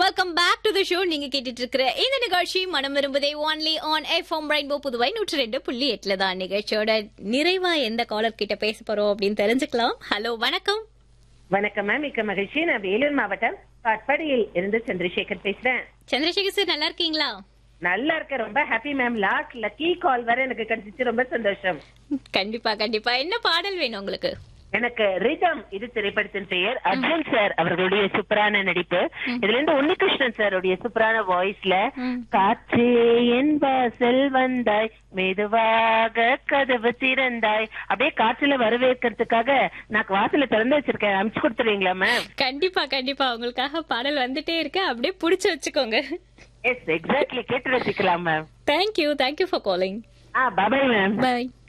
Welcome back to the show நீங்க கேட்டுட்டு இருக்கிற இந்த நிகழ்ச்சி மனம் விரும்புதே only on FM Rainbow Puduvai நூற்றி ரெண்டு புள்ளி எட்டுல தான் நிகழ்ச்சியோட நிறைவா எந்த காலர் கிட்ட பேச போறோம் அப்படின்னு தெரிஞ்சுக்கலாம் ஹலோ வணக்கம் வணக்கம் மேம் மிக்க மகிழ்ச்சி நான் வேலூர் மாவட்டம் காட்பாடியில் இருந்து சந்திரசேகர் பேசுறேன் சந்திரசேகர் சார் நல்லா இருக்கீங்களா நல்லா இருக்கேன் ரொம்ப happy ma'am last lucky call வர எனக்கு கிடைச்சிச்சு ரொம்ப சந்தோஷம் கண்டிப்பா கண்டிப்பா என்ன பாடல் வேணும் உங்களுக்கு எனக்கு ரிதம் இது திரைப்படத்தின் பெயர் அர்ஜுன் சார் அவர்களுடைய சூப்பரான நடிப்பு இதுல இருந்து உன்னிகிருஷ்ணன் சாருடைய சூப்பரான வாய்ஸ்ல ம். காற்றே என் வாசல் வந்தாய் மெதுவாக கதவு திறந்தாய் அப்படியே காற்றுல வரவேற்கிறதுக்காக நான் வாசல திறந்து வச்சிருக்கேன் அனுப்பிச்சு கொடுத்துருவீங்களா மேம் கண்டிப்பா கண்டிப்பா உங்களுக்காக பாடல் வந்துட்டே இருக்கு அப்படியே புடிச்சு வச்சுக்கோங்க எஸ் எக்ஸாக்ட்லி கேட்டு ரசிக்கலாம் ma'am thank you thank you for calling ஆ பாபாய் மேம் பாய்